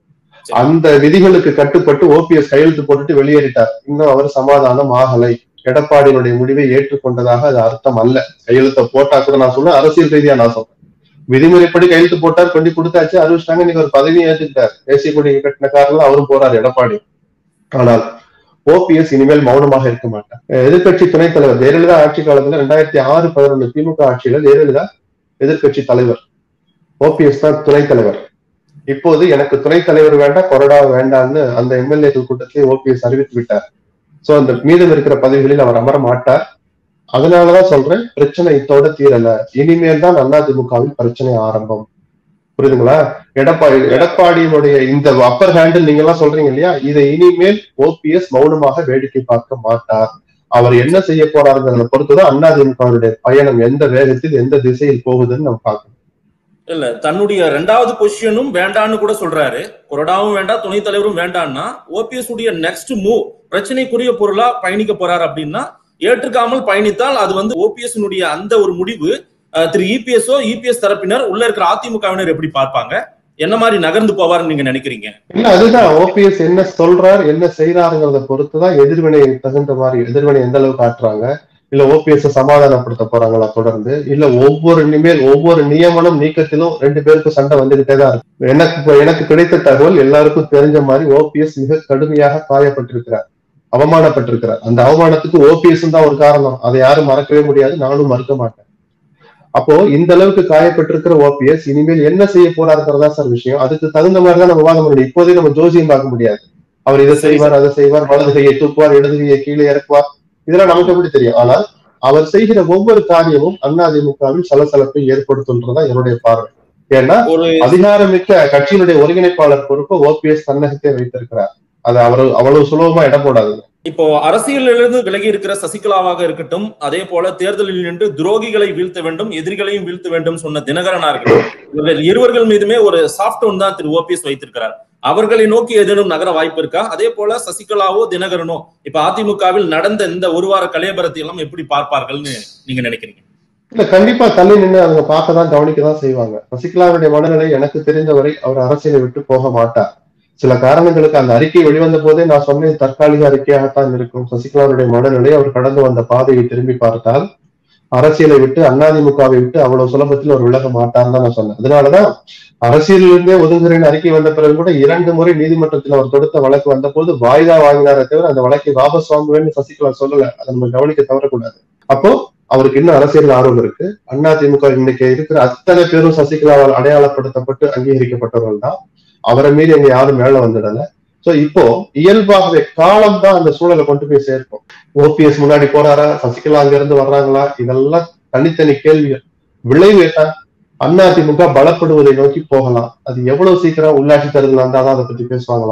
அந்த விதிகளுக்கு கட்டுப்பட்டு ஓபிஎஸ் கையெழுத்து போட்டுட்டு வெளியேறிட்டார் இன்னும் அவர் சமாதானம் ஆகலை எடப்பாடியினுடைய முடிவை ஏற்றுக்கொண்டதாக அது அர்த்தம் அல்ல கையெழுத்தை போட்டா கூட நான் சொல்றேன் அரசியல் ரீதியா நான் சொல்றேன் விதிமுறைப்படி கையெழுத்து போட்டார் கொண்டு கொடுத்தாச்சு அறிவிச்சிட்டாங்க நீங்க ஒரு பதவியும் ஏற்றுக்கிட்டார் தேசிய கொடி கட்டின காரணம் அவரும் போறாரு எடப்பாடி ஆனால் ஓபிஎஸ் இனிமேல் மௌனமாக இருக்க மாட்டார் எதிர்க்கட்சி துணைத் தலைவர் ஜெயலலிதா ஆட்சி காலத்துல ரெண்டாயிரத்தி ஆறு பதினொன்று திமுக ஆட்சியில ஜெயலலிதா எதிர்க்கட்சி தலைவர் ஓபிஎஸ் தான் துணைத் தலைவர் இப்போது எனக்கு துணைத் தலைவர் வேண்டாம் கொறடா வேண்டாம்னு அந்த எம்எல்ஏக்கள் கூட்டத்திலே ஓபிஎஸ் அறிவித்து விட்டார் சோ அந்த மீதம் இருக்கிற பதவிகளில் அவர் அமர மாட்டார் அதனாலதான் சொல்றேன் பிரச்சனை இத்தோட தீரல இனிமேல் தான் அதிமுகவில் பிரச்சனை ஆரம்பம் புரியுதுங்களா எடப்பாடி எடப்பாடியினுடைய இந்த அப்பர் ஹேண்டில் நீங்க எல்லாம் சொல்றீங்க இல்லையா இதை இனிமேல் ஓபிஎஸ் மௌனமாக வேடிக்கை பார்க்க மாட்டார் அவர் என்ன செய்ய போறாருங்கிறத பொறுத்துதான் அதிமுகவுடைய பயணம் எந்த வேகத்தில் எந்த திசையில் போகுதுன்னு நம்ம பார்க்கணும் இல்ல தன்னுடைய ரெண்டாவது பொசிஷனும் வேண்டான்னு கூட சொல்றாரு கொறடாவும் வேண்டாம் துணைத் தலைவரும் வேண்டாம்னா ஓபிஎஸ் உடைய நெக்ஸ்ட் மூவ் பிரச்சனைக்குரிய பொருளா பயணிக்க போறாரு அப்படின்னா ஏற்றுக்காமல் பயணித்தால் அது வந்து ஓபிஎஸ் அந்த ஒரு முடிவு அஹ், திரு இபிஎஸ்ஓ இபிஎஸ் தரப்பினர் உள்ள இருக்கிற அதிமுகவினர் எப்படி பார்ப்பாங்க என்ன மாதிரி நகர்ந்து போவார்னு நீங்க நினைக்கிறீங்க இல்ல அதுதான் ஓபிஎஸ் என்ன சொல்றார் என்ன செய்யறாருங்கிறத பொறுத்துதான் எதிர்வினை தகுந்த மாதிரி எதிர்வினை எந்த அளவுக்கு காட்டுறாங்க இல்ல ஓபிஎஸ் சமாதானப்படுத்த போறாங்களா தொடர்ந்து இல்ல ஒவ்வொரு இனிமேல் ஒவ்வொரு நியமனம் நீக்கத்திலும் ரெண்டு பேருக்கும் சண்டை வந்துகிட்டே தான் இருக்கு எனக்கு இப்ப எனக்கு கிடைத்த தகவல் எல்லாருக்கும் தெரிஞ்ச மாதிரி ஓபிஎஸ் மிக கடுமையாக காயப்பட்டிருக்கிறார் அவமானப்பட்டிருக்கிறார் அந்த அவமானத்துக்கு ஓபிஎஸ் தான் ஒரு காரணம் அதை யாரும் மறக்கவே முடியாது நானும் மறுக்க மாட்டேன் அப்போ இந்த அளவுக்கு காயப்பட்டிருக்கிற ஓபிஎஸ் இனிமேல் என்ன செய்ய போறாருங்கிறதா சார் விஷயம் அதுக்கு தகுந்த மாதிரி தான் நம்ம விவாதம் பண்ணணும் இப்போதே நம்ம ஜோசியம் பார்க்க முடியாது அவர் இதை செய்வார் அதை செய்வார் வலது கையை தூக்குவார் இடது கையை கீழே இறக்குவார் இதெல்லாம் நமக்கு எப்படி தெரியும் ஆனால் அவர் செய்கிற ஒவ்வொரு காரியமும் அதிமுகவில் சலசலப்பை ஏற்படுத்துன்றதா என்னுடைய பார்வை ஏன்னா ஒரு அதிகாரமிக்க கட்சியினுடைய ஒருங்கிணைப்பாளர் பொறுப்பை ஓபிஎஸ் தன்னகத்தே வைத்திருக்கிறார் அது அவர் அவ்வளவு சுலபமா இடம் போடாது இப்போ அரசியலிலிருந்து விலகி இருக்கிற சசிகலாவாக இருக்கட்டும் அதே போல தேர்தலில் நின்று துரோகிகளை வீழ்த்த வேண்டும் எதிரிகளையும் வீழ்த்த வேண்டும் சொன்ன தினகரனா இருக்கட்டும் இவர்கள் இருவர்கள் மீதுமே ஒரு சாஃப்ட் ஒன் தான் திரு ஓபிஎஸ் வைத்திருக்கிறார் அவர்களை நோக்கி ஏதேனும் நகர வாய்ப்பு இருக்கா அதே போல சசிகலாவோ தினகரனோ இப்ப அதிமுகவில் நடந்த இந்த ஒரு வார கலையபரத்தை எல்லாம் எப்படி பார்ப்பார்கள்னு நீங்க நினைக்கிறீங்க இல்ல கண்டிப்பா தள்ளி நின்று அவங்க பார்க்க தான் கவனிக்க தான் செய்வாங்க சசிகலாவுடைய மனநிலை எனக்கு தெரிந்தவரை அவர் அரசியலை விட்டு போக மாட்டார் சில காரணங்களுக்கு அந்த அறிக்கை வெளிவந்த போதே நான் சொன்னேன் தற்காலிக அறிக்கையாகத்தான் இருக்கும் சசிகலாவுடைய மனநிலை அவர் கடந்து வந்த பாதையை திரும்பி பார்த்தால் அரசியலை விட்டு அதிமுகவை விட்டு அவ்வளவு சுலபத்தில் அவர் விலக மாட்டார்னு தான் நான் சொன்னேன் அதனாலதான் அரசியலிருந்தே ஒதுங்குறேன்னு அறிக்கை வந்த பிறகு கூட இரண்டு முறை நீதிமன்றத்தில் அவர் தொடுத்த வழக்கு வந்த போது வாய்தா வாங்கினாரே தவிர அந்த வழக்கை வாபஸ் வாங்குவேன்னு சசிகலா சொல்லல அதை நம்ம கவனிக்க தவறக்கூடாது அப்போ அவருக்கு இன்னும் அரசியல் ஆர்வம் இருக்கு அதிமுக இன்னைக்கு இருக்கிற அத்தனை பேரும் சசிகலாவால் அடையாளப்படுத்தப்பட்டு அங்கீகரிக்கப்பட்டவர்கள் தான் அவரை மீறி அங்க யாரும் மேல வந்துடல சோ இப்போ இயல்பாகவே காலம் தான் அந்த சூழலை கொண்டு போய் சேர்க்கும் ஓபிஎஸ் முன்னாடி போறாரா சசிகலா அங்க இருந்து வர்றாங்களா இதெல்லாம் தனித்தனி கேள்விகள் விளைவு என்ன அதிமுக பலப்படுவதை நோக்கி போகலாம் அது எவ்வளவு சீக்கிரம் உள்ளாட்சி தேர்தல் வந்தாதான் அதை பத்தி பேசுவாங்களா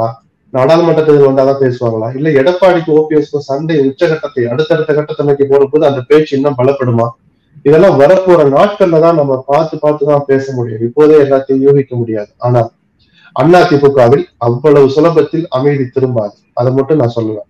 நாடாளுமன்றத்தில் வந்தாதான் பேசுவாங்களா இல்ல எடப்பாடிக்கு ஓபிஎஸ்க்கும் சண்டை உச்சகட்டத்தை அடுத்தடுத்த கட்டத்தை நோக்கி போறபோது அந்த பேச்சு இன்னும் பலப்படுமா இதெல்லாம் வரப்போற நாட்கள்ல தான் நம்ம பார்த்து பார்த்து தான் பேச முடியும் இப்போதே எல்லாத்தையும் யூகிக்க முடியாது ஆனா அதிமுகவில் அவ்வளவு சுலபத்தில் அமைதி திரும்பாது அதை மட்டும் நான் சொல்லுவேன்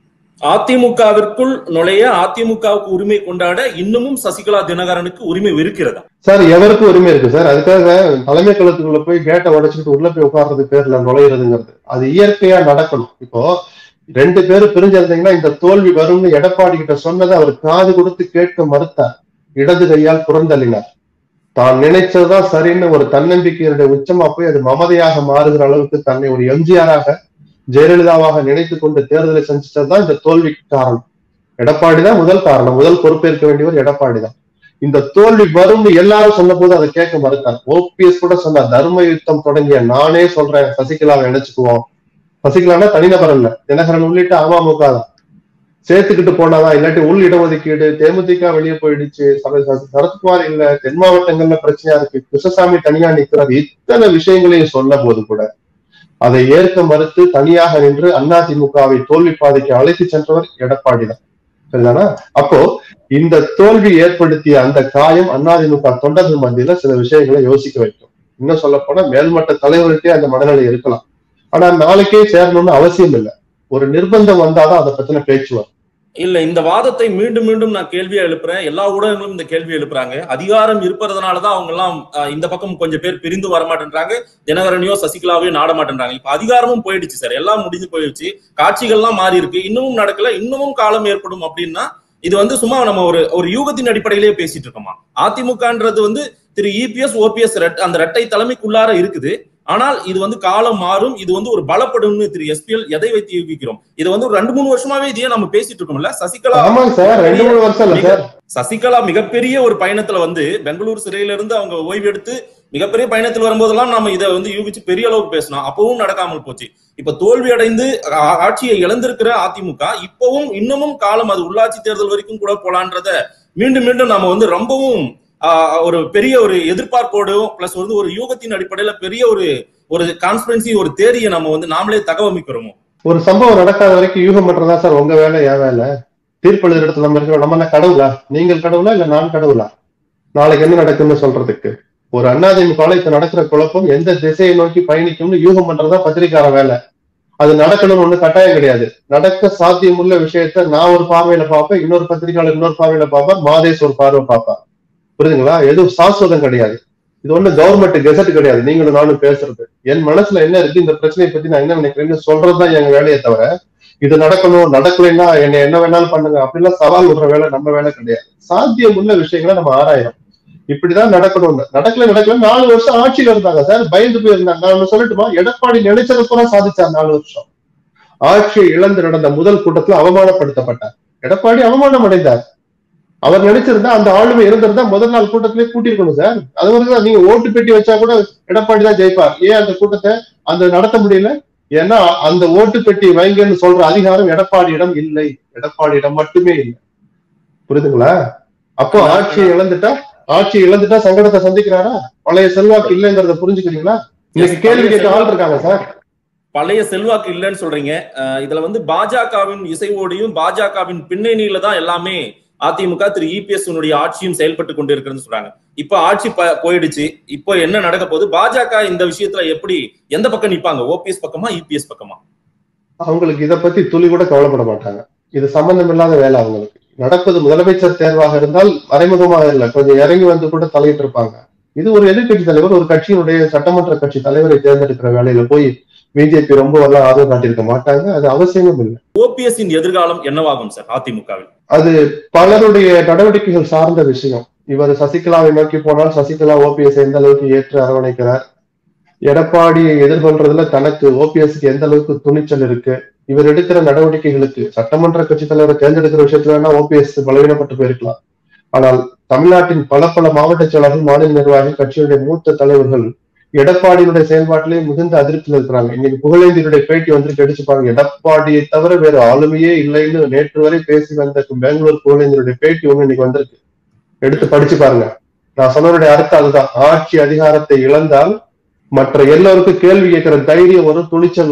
அதிமுகவிற்குள் நுழைய அதிமுகவுக்கு உரிமை கொண்டாட இன்னமும் சசிகலா தினகரனுக்கு உரிமை இருக்கிறதா சார் எவருக்கும் உரிமை இருக்கு சார் அதுக்காக தலைமை கழகத்துக்குள்ள போய் கேட்டை உடைச்சிட்டு உள்ள போய் உட்கார்றது பேர்ல நுழையிறதுங்கிறது அது இயற்கையா நடக்கணும் இப்போ ரெண்டு பேரும் பிரிஞ்சிருந்தீங்கன்னா இந்த தோல்வி வரும்னு எடப்பாடி கிட்ட சொன்னதை அவர் காது கொடுத்து கேட்க மறுத்தார் இடது கையால் புறந்தள்ளினார் தான் நினைச்சதுதான் சரின்னு ஒரு தன்னம்பிக்கையினுடைய உச்சமா போய் அது மமதையாக மாறுகிற அளவுக்கு தன்னை ஒரு எம்ஜிஆராக ஜெயலலிதாவாக நினைத்து கொண்டு தேர்தலை சந்திச்சதுதான் இந்த தோல்விக்கு காரணம் எடப்பாடி தான் முதல் காரணம் முதல் பொறுப்பேற்க வேண்டியவர் எடப்பாடி தான் இந்த தோல்வி வரும்னு எல்லாரும் சொன்ன போது அதை கேட்க மறுத்தார் ஓபிஎஸ் கூட சொன்னார் தர்ம யுத்தம் தொடங்கிய நானே சொல்றேன் சசிகலாவை இணைச்சுக்குவோம் சசிகலானா தனிநபர் இல்ல தினகரன் உள்ளிட்ட அமமுக தான் சேர்த்துக்கிட்டு போனாதான் இல்லாட்டி உள் இடஒதுக்கீடு தேமுதிக வெளியே போயிடுச்சு சர- சர- சரத்குமார் இல்ல தென் மாவட்டங்கள்ல பிரச்சனையா இருக்கு கிருஷ்ணசாமி தனியா நிக்கிறார் இத்தனை விஷயங்களையும் சொன்ன போது கூட அதை ஏற்க மறுத்து தனியாக நின்று அதிமுகவை தோல்வி பாதைக்கு அழைத்து சென்றவர் எடப்பாடி தான் சரிதானா அப்போ இந்த தோல்வி ஏற்படுத்திய அந்த காயம் அதிமுக தொண்டர்கள் மத்தியில சில விஷயங்களை யோசிக்க வைக்கும் இன்னும் சொல்ல போனா மேல்மட்ட தலைவருக்கே அந்த மனநிலை இருக்கலாம் ஆனா நாளைக்கே சேரணும்னு அவசியம் இல்லை ஒரு நிர்பந்தம் வந்தாதான் அதை பத்தின பேச்சு வரும் இல்ல இந்த வாதத்தை மீண்டும் மீண்டும் நான் கேள்வியா எழுப்புறேன் எல்லா ஊடகங்களும் இந்த கேள்வி எழுப்புறாங்க அதிகாரம் இருப்பதனாலதான் அவங்க எல்லாம் அஹ், இந்த பக்கம் கொஞ்சம் பேர் பிரிந்து வர மாட்டேன்றாங்க தினகரனையோ சசிகலாவையோ நாட மாட்டேன்றாங்க இப்ப அதிகாரமும் போயிடுச்சு சார் எல்லாம் முடிஞ்சு போயிடுச்சு காட்சிகள்லாம் மாறி இருக்கு இன்னமும் நடக்கல இன்னமும் காலம் ஏற்படும் அப்படின்னா இது வந்து சும்மா நம்ம ஒரு ஒரு யூகத்தின் அடிப்படையிலேயே பேசிட்டு இருக்கோமா அதிமுகன்றது வந்து திரு இபிஎஸ் ஓபிஎஸ் அந்த இரட்டை தலைமைக்குள்ளார இருக்குது ஆனால் இது வந்து காலம் மாறும் இது வந்து ஒரு பலப்படும்னு திரு எஸ்பிஎல் எதை வைத்து யூகிக்கிறோம் இது வந்து ஒரு ரெண்டு மூணு வருஷமாவே இதையே நம்ம பேசிட்டு இருக்கோம்ல சசிகலா ஆமாங்க சார் ரெண்டு மூணு வருஷம் இல்ல சார் சசிகலா மிகப்பெரிய ஒரு பயணத்துல வந்து பெங்களூர் சிறையில இருந்து அவங்க ஓய்வு எடுத்து மிகப்பெரிய பயணத்தில் வரும்போதெல்லாம் நாம இதை வந்து யூகிச்சு பெரிய அளவுக்கு பேசணும் அப்பவும் நடக்காமல் போச்சு இப்ப தோல்வி அடைந்து ஆ- ஆட்சியை இழந்திருக்கிற அதிமுக இப்பவும் இன்னமும் காலம் அது உள்ளாட்சி தேர்தல் வரைக்கும் கூட போலான்றத மீண்டும் மீண்டும் நாம வந்து ரொம்பவும் ஆஹ், ஒரு பெரிய ஒரு எதிர்பார்ப்போடும் பிளஸ் வந்து ஒரு யூகத்தின் அடிப்படையில பெரிய ஒரு ஒரு கான்ஸ்பிரன்சி ஒரு தேரியை நம்ம வந்து நாமளே தகவமைக்கிறோமோ ஒரு சம்பவம் நடக்காத வரைக்கும் யூகம் பண்றதா சார் உங்க வேலை என் வேலை தீர்ப்பெழுத இடத்துல நம்ம இருக்கிறோம் நம்ம என்ன கடவுளா நீங்கள் கடவுளா இல்ல நான் கடவுளா நாளைக்கு என்ன நடக்கும்னு சொல்றதுக்கு ஒரு அண்ணாதிமுக இப்ப நடக்கிற குழப்பம் எந்த திசையை நோக்கி பயணிக்கும்னு யூகம் பண்றதா பத்திரிக்கார வேலை அது நடக்கணும்னு ஒண்ணு கட்டாயம் கிடையாது நடக்க சாத்தியமுள்ள விஷயத்த நான் ஒரு பார்வையில பார்ப்பேன் இன்னொரு பத்திரிகையாளர் இன்னொரு பார்வையில பார்ப்பேன் மாதேஷ் ஒரு பார்வை பார்ப்பேன் புரியுதுங்களா எதுவும் சாஸ்வதம் கிடையாது இது ஒண்ணு கவர்மெண்ட் கெசட் கிடையாது நீங்களும் நானும் பேசுறது என் மனசுல என்ன இருக்கு இந்த பிரச்சனையை பத்தி நான் என்ன நினைக்கிறேன்னு சொல்றதுதான் எங்க வேலையை தவிர இது நடக்கணும் நடக்கலைன்னா என்ன என்ன வேணாலும் பண்ணுங்க அப்படிலாம் சவால் விடுற வேலை நம்ம வேலை கிடையாது சாத்தியம் உள்ள விஷயங்களை நம்ம ஆராயம் இப்படிதான் நடக்கணும்னு நடக்கல நடக்கல நாலு வருஷம் ஆட்சியில இருந்தாங்க சார் பயந்து போயிருந்தாங்க நான் ஒண்ணு சொல்லட்டுமா எடப்பாடி நினைச்சதை பூரா சாதிச்சார் நாலு வருஷம் ஆட்சியை இழந்து நடந்த முதல் கூட்டத்துல அவமானப்படுத்தப்பட்டார் எடப்பாடி அவமானம் அடைந்தார் அவர் நினைச்சிருந்தா அந்த ஆளுமை இருந்திருந்தா முதல் நாள் கூட்டத்திலே கூட்டியிருக்கணும் சார் அது மாதிரிதான் நீங்க ஓட்டு பெட்டி வச்சா கூட எடப்பாடி தான் ஜெயிப்பார் ஏன் அந்த கூட்டத்தை அந்த நடத்த முடியல ஏன்னா அந்த ஓட்டு பெட்டி வைங்கன்னு சொல்ற அதிகாரம் எடப்பாடியிடம் இல்லை எடப்பாடியிடம் மட்டுமே இல்லை புரியுதுங்களா அப்போ ஆட்சியை இழந்துட்டா ஆட்சியை இழந்துட்டா சங்கடத்தை சந்திக்கிறாரா பழைய செல்வாக்கு இல்லைங்கிறத புரிஞ்சுக்கிறீங்களா இன்னைக்கு கேள்வி கேட்க ஆள் இருக்காங்க சார் பழைய செல்வாக்கு இல்லைன்னு சொல்றீங்க அஹ் இதுல வந்து பாஜகவின் இசைவோடையும் பாஜகவின் பின்னணியில தான் எல்லாமே அதிமுக திரு இபிஎஸ் ஆட்சியும் செயல்பட்டு கொண்டு இருக்கிறதுன்னு சொல்றாங்க இப்ப ஆட்சி ப- போயிடுச்சு இப்போ என்ன நடக்க போகுது பாஜக இந்த விஷயத்துல எப்படி எந்த பக்கம் நிப்பாங்க ஓபிஎஸ் பக்கமா இபிஎஸ் பக்கமா அவங்களுக்கு இத பத்தி துளி கூட கவலைப்பட மாட்டாங்க இது சம்பந்தம் இல்லாத வேலை அவங்களுக்கு நடப்பது முதலமைச்சர் தேர்வாக இருந்தால் மறைமுகமாக இல்லை கொஞ்சம் இறங்கி வந்து கூட தலையிட்டு இருப்பாங்க இது ஒரு எதிர்க்கட்சி தலைவர் ஒரு கட்சியினுடைய சட்டமன்ற கட்சி தலைவரை தேர்ந்தெடுக்கிற வேலையில போய் பிஜேபி ரொம்ப எல்லாம் ஆர்வம் காட்டியிருக்க மாட்டாங்க அது அவசியமும் இல்லை ஓபிஎஸ் இன் எதிர்காலம் என்னவாகும் சார் அதிமுகவில் அது பலருடைய நடவடிக்கைகள் சார்ந்த விஷயம் இவர் சசிகலாவை நோக்கி போனால் சசிகலா ஓபிஎஸ் எந்த அளவுக்கு ஏற்று அரவணைக்கிறார் எடப்பாடியை எதிர்கொள்றதுல தனக்கு ஓபிஎஸ்க்கு எந்த அளவுக்கு துணிச்சல் இருக்கு இவர் எடுக்கிற நடவடிக்கைகளுக்கு சட்டமன்ற கட்சி தலைவரை தேர்ந்தெடுக்கிற விஷயத்துல வேணா ஓபிஎஸ் பலவீனப்பட்டு போயிருக்கலாம் ஆனால் தமிழ்நாட்டின் பல பல மாவட்ட செயலாளர்கள் மாநில நிர்வாகி கட்சியுடைய மூத்த தலைவர்கள் எடப்பாடியினுடைய செயல்பாட்டிலே மிகுந்த அதிருப்தியில் இருக்கிறாங்க இன்னைக்கு புகழேந்தியுடைய பேட்டி வந்து கடிச்சு பாருங்க எடப்பாடியை தவிர வேற ஆளுமையே இல்லைன்னு நேற்று வரை பேசி வந்த பெங்களூர் புகழேந்தியுடைய பேட்டி ஒண்ணு இன்னைக்கு வந்திருக்கு எடுத்து படிச்சு பாருங்க நான் சொன்னதுடைய அர்த்தம் அதுதான் ஆட்சி அதிகாரத்தை இழந்தால் மற்ற எல்லோருக்கும் கேள்வி கேட்கிற தைரியம் வரும் துணிச்சல் வரும்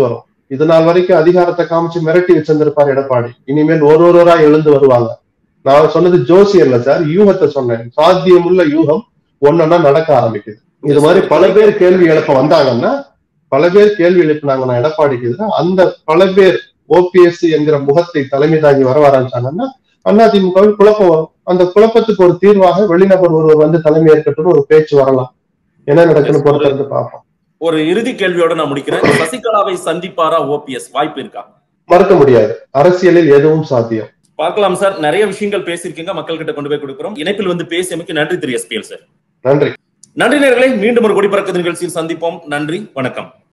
இது நாள் வரைக்கும் அதிகாரத்தை காமிச்சு மிரட்டி வச்சிருந்திருப்பார் எடப்பாடி இனிமேல் ஒரு ஒருவரா எழுந்து வருவாங்க நான் சொன்னது ஜோசியர்ல சார் யூகத்தை சொன்னேன் சாத்தியமுள்ள யூகம் ஒன்னொன்னா நடக்க ஆரம்பிக்குது இது மாதிரி பல பேர் கேள்வி எழுப்ப வந்தாங்கன்னா பல பேர் கேள்வி எழுப்பினாங்கன்னா எடப்பாடிக்கு எதிராக அந்த பல பேர் ஓபிஎஸ் என்கிற முகத்தை தலைமை தாங்கி வர ஆரம்பிச்சாங்கன்னா அதிமுகவில் குழப்பம் வரும் அந்த குழப்பத்துக்கு ஒரு தீர்வாக வெளிநபர் ஒருவர் வந்து தலைமை ஏற்கட்டும் ஒரு பேச்சு வரலாம் என்ன நடக்குன்னு பொறுத்திருந்து பார்ப்போம் ஒரு இறுதி கேள்வியோட நான் முடிக்கிறேன் சசிகலாவை சந்திப்பாரா ஓபிஎஸ் வாய்ப்பு இருக்கா மறுக்க முடியாது அரசியலில் எதுவும் சாத்தியம் பார்க்கலாம் சார் நிறைய விஷயங்கள் பேசியிருக்கீங்க மக்கள் கிட்ட கொண்டு போய் கொடுக்கிறோம் இணைப்பில் வந்து பேசியமைக்கு நன்றி திரு எஸ்பிஎல் சார் நன்றி நன்றி நேர்களை மீண்டும் ஒரு குடிபறக்க நிகழ்ச்சியில் சந்திப்போம் நன்றி வணக்கம்